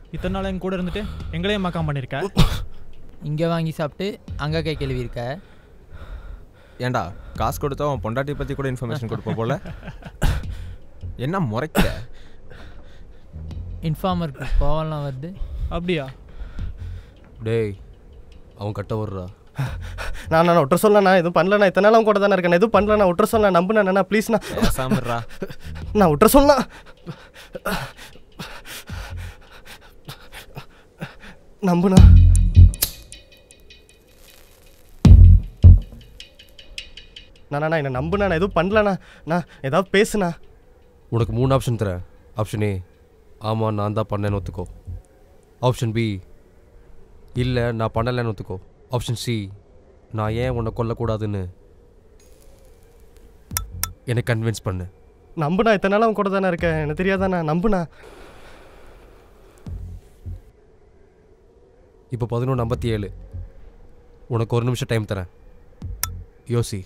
இத்தனை நாள் எங்க கூட இருந்துட்டு எங்களையும் மக்காம் பண்ணியிருக்க இங்கே வாங்கி சாப்பிட்டு அங்கே கை கழுவி இருக்க ஏன்டா காசு கொடுத்தா உன் பொண்டாட்டி பற்றி கூட இன்ஃபர்மேஷன் கொடுப்ப போல என்ன முறைக்க இன்ஃபார்மருக்கு கோவம்லாம் வருது அப்படியா டேய் அவன் கட்ட வர்றா நான் நான் விட்டுற சொல்ல நான் எதுவும் பண்ணல நான் இத்தனை நாள் அவன் கூட தானே இருக்கேன் நான் எதுவும் பண்ணல நான் விட்டுற சொல்ல நம்புனா ப்ளீஸ்ண்ணா பேசாமறா நான் விட்டுற சொல்லலாம் நம்புண்ணா நான் நான் என்ன நம்புண்ணா நான் எதுவும் பண்ணலண்ணா நான் ஏதாவது பேசுண்ணா உனக்கு மூணு ஆப்ஷன் தரேன் ஆப்ஷன் ஏ ஆமாம் நான் தான் பண்ணேன்னு ஒத்துக்கோ ஆப்ஷன் பி இல்லை நான் பண்ணலைன்னு ஒத்துக்கோ ஆப்ஷன் சி நான் ஏன் உன்னை கொல்லக்கூடாதுன்னு எனக்கு கன்வின்ஸ் பண்ணு நம்புண்ணா இத்தனை நாள் அவன் கூட தானே இருக்கேன் எனக்கு தெரியாதாண்ணா நம்புண்ணா இப்போ பதினொன்று ஐம்பத்தி ஏழு உனக்கு ஒரு நிமிஷம் டைம் தரேன் யோசி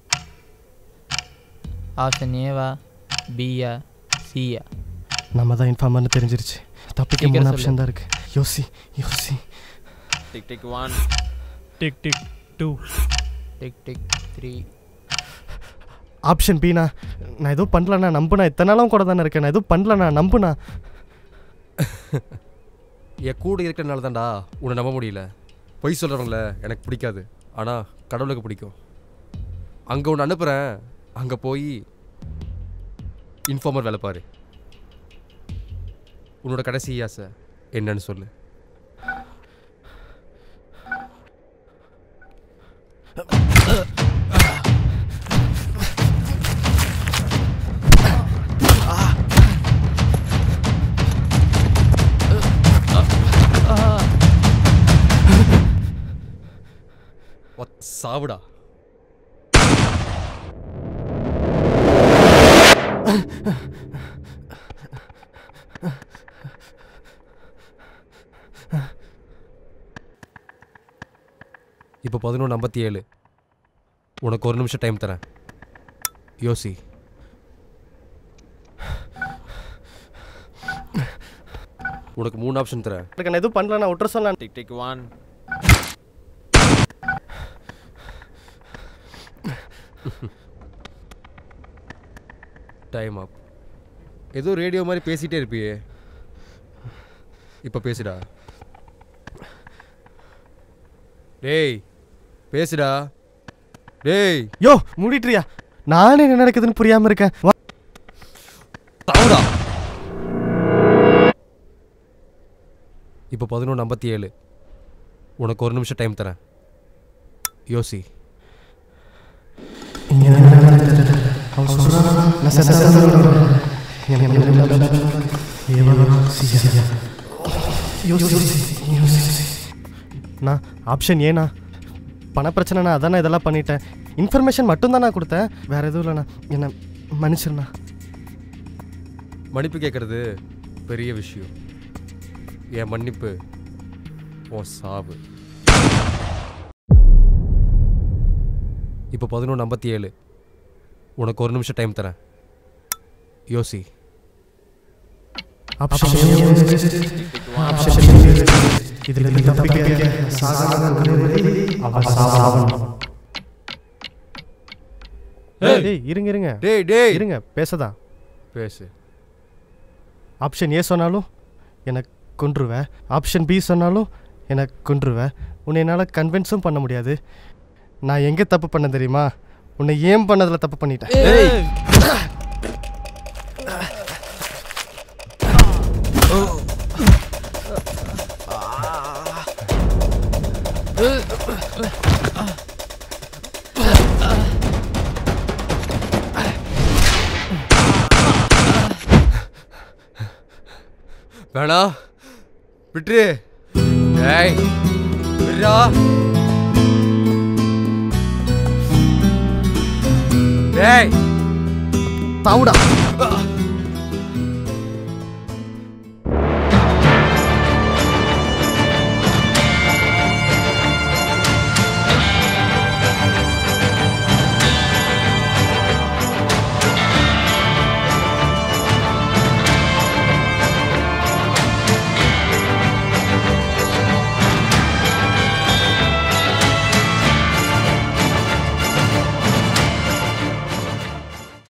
ஆப்ஷன் ஏவா பியா சியா நம்ம தான் இன்ஃபார்மர்னு தெரிஞ்சிருச்சு தப்பிக்க சீக்கிரம் மூணு சொல்லு. ஆப்ஷன் தான் இருக்கு யோசி யோசி tick tick one tick tick two tick tick three option பிண்ணா நான் எதுவும் பண்ணலண்ணா நம்புண்ணா இத்தனை நாளும் கூட தானே இருக்கேன் நான் எதுவும் பண்ணலண்ணா நம்புண்ணா என் கூட இருக்கிறனால தான்டா உன்னை நம்ப முடியல பொய் சொல்கிறவங்கள எனக்கு பிடிக்காது ஆனால் கடவுளுக்கு பிடிக்கும் அங்கே ஒன்று அனுப்புகிறேன் அங்கே போய் இன்ஃபார்மர் வேலை பாரு உன்னோட கடைசி ஆசை என்னன்னு சொல்லு ஒத் சாவுடா இப்போ பதினொன்று ஐம்பத்தி ஏழு உனக்கு ஒரு நிமிஷம் டைம் தரேன் யோசி உனக்கு மூணு ஆப்ஷன் தரேன் எனக்கு நான் எதுவும் பண்ணலண்ணா விட்டுற சொல்ல tick tick one time up ஏதோ ரேடியோ மாதிரி பேசிட்டே இருப்பியே இப்போ பேசுடா டேய் பேசுடா டேய் யோ மூடிட்டுறியா நானே என்ன நடக்குதுன்னு புரியாம இருக்கேன் வா. தாவுடா இப்போ பதினொன்று ஐம்பத்தி ஏழு உனக்கு ஒரு நிமிஷம் டைம் தரேன் யோசி நான் ஆப்ஷன் ஏண்ணா பண பிரச்சனைண்ணா அதான் நான் இதெல்லாம் பண்ணிட்டேன் இன்ஃபர்மேஷன் மட்டும்தான் நான் கொடுத்தேன் வேற எதுவும் இல்லைண்ணா என்ன மன்னிச்சிருண்ணா மன்னிப்பு கேட்குறது பெரிய விஷயம் என் மன்னிப்பு உன் சாவு இப்போ பதினொன்று ஐம்பத்தி ஏழு உனக்கு ஒரு நிமிஷம் டைம் தரேன் யோசி ஆப்ஷன் இதுல இருந்து தப்பிக்க சாகாத ஒரே வழி அவன் சாவணும். ஏய் இருங்க இருங்க டேய் டேய் இருங்க பேசதான் பேசு ஆப்ஷன் ஏ சொன்னாலும் எனக்கு கொன்றுவேன் ஆப்ஷன் பி சொன்னாலும் எனக்கு கொன்றுவேன் உன்னை என்னால் கன்வின்ஸும் பண்ண முடியாது நான் எங்கே தப்பு பண்ண தெரியுமா உன்னை ஏன் பண்ணதில் தப்பு பண்ணிட்டேன் வேணா விட்டுரு டேய் விட்றா டேய் தாவுடா